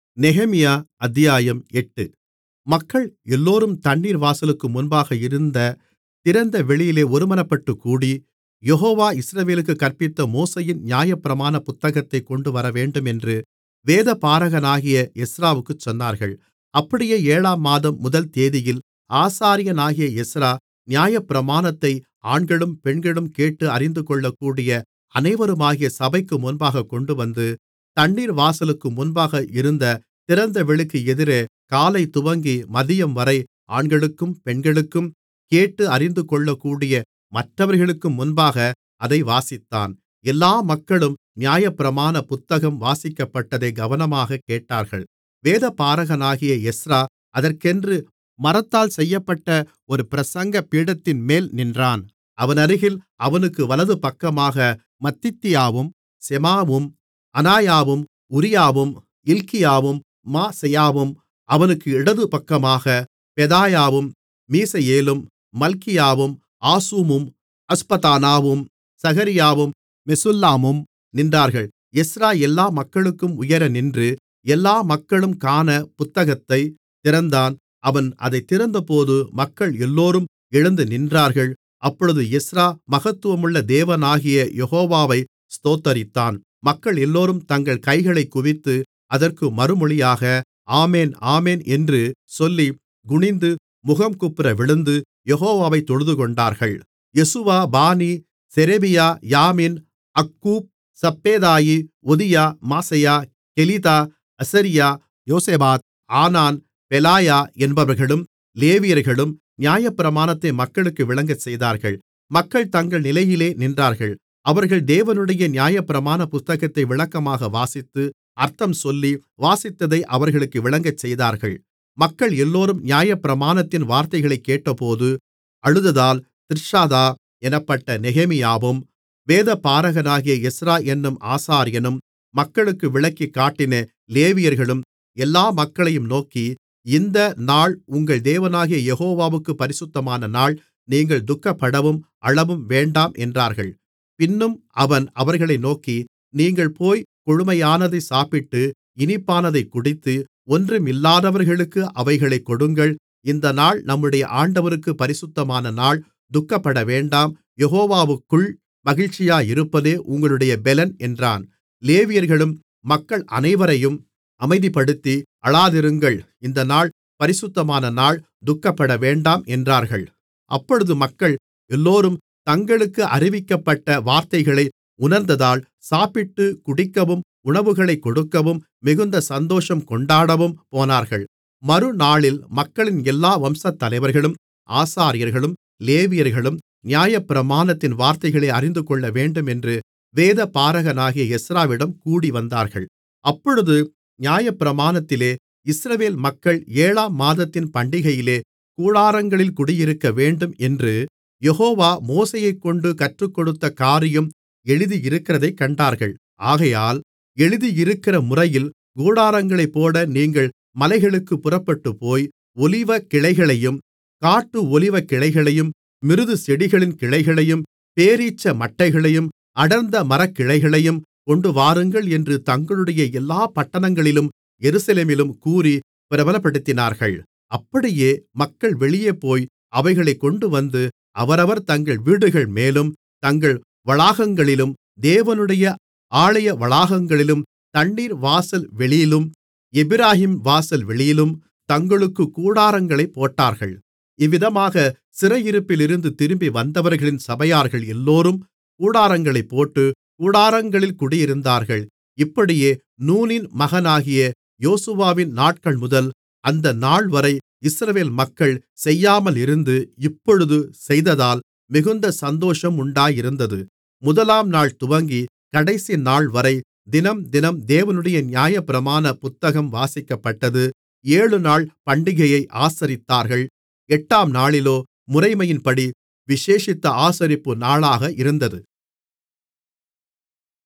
நெகேமியா அத்தியாயம் எட்டு மக்கள் எல்லோரும் தண்ணீர் வாசலுக்கு முன்பாக இருந்த திறந்த வெளியிலே ஒருமனப்பட்டுக் கூடி யெகோவா இஸ்ரவேலுக்குக் கற்பித்த மோசேயின் நியாயப்பிரமாண புத்தகத்தைக் கொண்டுவரவேண்டுமென்று வேதபாரகனாகிய எஸ்றாவுக்குச் சொன்னார்கள் அப்படியே ஏழாம் மாதம் முதல் தேதியில் ஆசாரியனாகிய எஸ்றா நியாயப்பிரமாணத்தை ஆண்களும் பெண்களும் கேட்டு அறிந்துகொள்ளக்கூடிய அனைவருமாகிய சபைக்கு முன்பாகக் கொண்டுவந்து தண்ணீர் வாசலுக்கு முன்பாக இருந்த திறந்தவெளிக்கு எதிரே காலைதுவங்கி மதியம்வரை ஆண்களுக்கும் பெண்களுக்கும் கேட்டு அறிந்துகொள்ளக்கூடிய மற்றவர்களுக்கும் முன்பாக அதை வாசித்தான் எல்லா மக்களும் நியாயப்பிரமாண புத்தகம் வாசிக்கப்பட்டதை கவனமாகக் கேட்டார்கள் வேதபாரகனாகிய எஸ்றா அதற்கென்று மரத்தால் செய்யப்பட்ட ஒரு பிரசங்க பீடத்தின்மேல் நின்றான் அவனருகில் அவனுக்கு வலதுபக்கமாக மத்தித்தியாவும் செமாவும் அனாயாவும் உரியாவும் இல்க்கியாவும் மாசெயாவும் அவனுக்கு இடதுபக்கமாக பெதாயாவும் மீசயேலும் மல்கியாவும் ஆசூமும் அஸ்பதானாவும் சகரியாவும் மெசுல்லாமும் நின்றார்கள் எஸ்றா எல்லா மக்களுக்கும் உயர நின்று எல்லா மக்களும் காண புத்தகத்தைத் திறந்தான் அவன் அதைத் திறந்தபோது மக்கள் எல்லோரும் எழுந்து நின்றார்கள் அப்பொழுது எஸ்றா மகத்துவமுள்ள தேவனாகிய யெகோவாவை ஸ்தோத்தரித்தான் மக்கள் எல்லோரும் தங்கள் கைகளைக் குவித்து அதற்கு மறுமொழியாக ஆமென் ஆமென் என்று சொல்லி குனிந்து முகங்குப்புற விழுந்து யெகோவாவைத் தொழுதுகொண்டார்கள் யெசுவா பானி செரெபியா யாமின் அக்கூப் சப்பேதாயி ஒதியா மாசெயா கெலிதா அசரியா யோசபாத் ஆனான் பெலாயா என்பவர்களும் லேவியர்களும் நியாயப்பிரமாணத்தை மக்களுக்கு விளங்கச்செய்தார்கள் மக்கள் தங்கள் நிலையிலே நின்றார்கள் அவர்கள் தேவனுடைய நியாயப்பிரமாண புத்தகத்தை விளக்கமாக வாசித்து அர்த்தம் சொல்லி வாசித்ததை அவர்களுக்கு விளங்கச்செய்தார்கள் மக்கள் எல்லோரும் நியாயப்பிரமாணத்தின் வார்த்தைகளைக் கேட்டபோது அழுததால் திர்ஷாதா எனப்பட்ட நெகேமியாவும் வேதபாரகனாகிய எஸ்றா என்னும் ஆசாரியனும் மக்களுக்கு விளக்கிக் காட்டின லேவியர்களும் எல்லா மக்களையும் நோக்கி இந்த நாள் உங்கள் தேவனாகிய யெகோவாவுக்குப் பரிசுத்தமான நாள் நீங்கள் துக்கப்படவும் அழவும் வேண்டாம் என்றார்கள் பின்னும் அவன் அவர்களை நோக்கி நீங்கள் போய் கொழுமையானதை சாப்பிட்டு இனிப்பானதைக் குடித்து ஒன்றுமில்லாதவர்களுக்கு அவைகளைக் கொடுங்கள் இந்த நாள் நம்முடைய ஆண்டவருக்குப் பரிசுத்தமான நாள் துக்கப்படவேண்டாம் யெகோவாவுக்குள் மகிழ்ச்சியாயிருப்பதே உங்களுடைய பெலன் என்றான் லேவியர்களும் மக்கள் அனைவரையும் அமைதிப்படுத்தி அழாதிருங்கள் இந்த நாள் பரிசுத்தமான நாள் துக்கப்படவேண்டாம் என்றார்கள் அப்பொழுது மக்கள் எல்லோரும் தங்களுக்கு அறிவிக்கப்பட்ட வார்த்தைகளை உணர்ந்ததால் சாப்பிட்டு குடிக்கவும் உணவுகளைக் கொடுக்கவும் மிகுந்த சந்தோஷம் கொண்டாடவும் போனார்கள் மறுநாளில் மக்களின் எல்லா வம்சத்தலைவர்களும் ஆசாரியர்களும் லேவியர்களும் நியாயப்பிரமாணத்தின் வார்த்தைகளை அறிந்துகொள்ள வேண்டுமென்று வேதபாரகனாகிய எஸ்றாவிடம் கூடிவந்தார்கள் அப்பொழுது நியாயப்பிரமாணத்திலே இஸ்ரவேல் மக்கள் ஏழாம் மாதத்தின் பண்டிகையிலே கூடாரங்களில் குடியிருக்கவேண்டும் என்று யெகோவா மோசேயைக்கொண்டு கற்றுக்கொடுத்த காரியம் எழுதியிருக்கிறதைக் கண்டார்கள் ஆகையால் எழுதியிருக்கிற முறையில் கூடாரங்களைப் போட நீங்கள் மலைகளுக்குப் புறப்பட்டுப்போய் ஒலிவக்கிளைகளையும் காட்டு ஒலிவக்கிளைகளையும் மிருது செடிகளின் கிளைகளையும் பேரீச்ச மட்டைகளையும் அடர்ந்த மரக்கிளைகளையும் கொண்டுவாருங்கள் என்று தங்களுடைய எல்லா பட்டணங்களிலும் எருசலேமிலும் கூறி பிரபலப்படுத்தினார்கள் அப்படியே மக்கள் வெளியே போய் அவைகளைக் கொண்டுவந்து அவரவர் தங்கள் வீடுகள் மேலும் தங்கள் வளாகங்களிலும் தேவனுடைய ஆலய வளாகங்களிலும் தண்ணீர் வாசல் வெளியிலும் எப்பிராயீம் வாசல் வெளியிலும் தங்களுக்கு கூடாரங்களைப் போட்டார்கள் இவ்விதமாக சிறையிருப்பிலிருந்து திரும்பி வந்தவர்களின் சபையார்கள் எல்லோரும் கூடாரங்களைப் போட்டு கூடாரங்களில் குடியிருந்தார்கள் இப்படியே நூனின் மகனாகிய யோசுவாவின் நாட்கள்முதல் அந்த நாள்வரை இஸ்ரவேல் மக்கள் செய்யாமலிருந்து இப்பொழுது செய்ததால் மிகுந்த சந்தோஷம் உண்டாயிருந்தது முதலாம் நாள் துவங்கி கடைசி நாள்வரை தினம்தினம் தேவனுடைய நியாயப்பிரமாண புத்தகம் வாசிக்கப்பட்டது ஏழுநாள் பண்டிகையை ஆசரித்தார்கள் எட்டாம் நாளிலோ முறைமையின்படி விசேஷித்த ஆசரிப்பு நாளாக இருந்தது